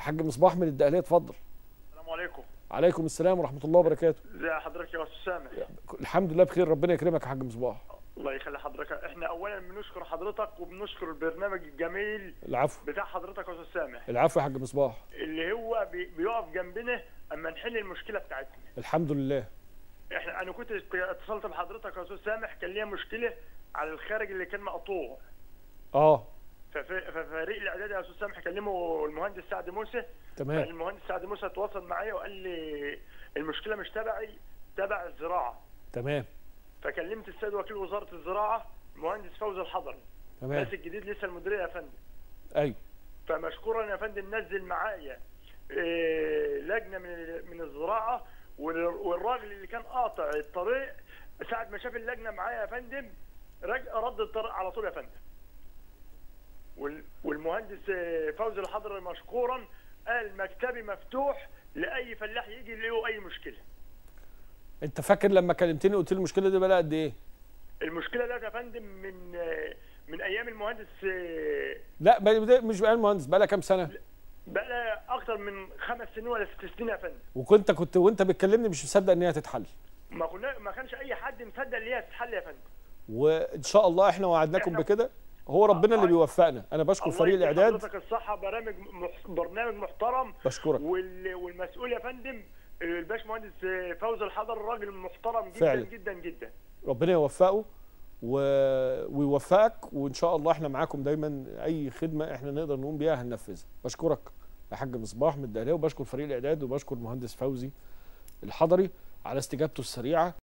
حاج مصباح من الدقهليه اتفضل السلام عليكم عليكم السلام ورحمه الله وبركاته ازي حضرتك يا استاذ سامح الحمد لله بخير ربنا يكرمك يا حاج مصباح الله يخلي حضرتك احنا اولا بنشكر حضرتك وبنشكر البرنامج الجميل العفو بتاع حضرتك يا استاذ سامح العفو يا حاج مصباح اللي هو بي- بيقف جنبنا اما نحل المشكله بتاعتنا الحمد لله احنا انا كنت اتصلت بحضرتك يا استاذ سامح كان ليا مشكله على الخارج اللي كان مقطوع اه فف- ففريق الاعداد يا استاذ سامح كلمه المهندس سعد موسى تمام المهندس سعد موسى تواصل معايا وقال لي المشكله مش تبعي تبع الزراعه تمام فكلمت السيد وكيل وزاره الزراعه المهندس فوزي الحضري تمام ناس الجديد لسه المديريه يا فندم ايوه فمشكورا يا فندم نزل معايا إيه، لجنه من من الزراعه وال- والراجل اللي كان قاطع الطريق ساعه ما شاف اللجنه معايا يا فندم رج- رد الطريق على طول يا فندم وال- والمهندس إيه، فوزي الحضري مشكورا قال مكتبي مفتوح لاي فلاح يجي له اي مشكله انت فاكر لما كلمتني قلت لي المشكله دي بقى قد ايه المشكله ده يا فندم من آه، من ايام المهندس آه، لا ما- ده مش بقى المهندس بقى لها كام سنه بقى لها اكتر من خمس سنين ولا ست سنين يا فندم وكنت كنت وانت بتكلمني مش مصدق ان هي تتحل ما كنا ما كانش اي حد مصدق ان هي تتحل يا فندم وان شاء الله احنا وعدناكم إحنا- بكده هو ربنا اللي آه. بيوفقنا انا بشكر الله فريق يدي الاعداد حضرتك الصحه برامج مح... برنامج محترم بشكرك وال... والمسؤول يا فندم الباش مهندس فوزي الحضر راجل محترم جدا فعلا. جدا جدا ربنا يوفقه و... ويوفقك وان شاء الله احنا معاكم دايما اي خدمه احنا نقدر نقوم بيها هننفذها بشكرك يا حاج مصباح من الدهليه وبشكر فريق الاعداد وبشكر المهندس فوزي الحضري على استجابته السريعه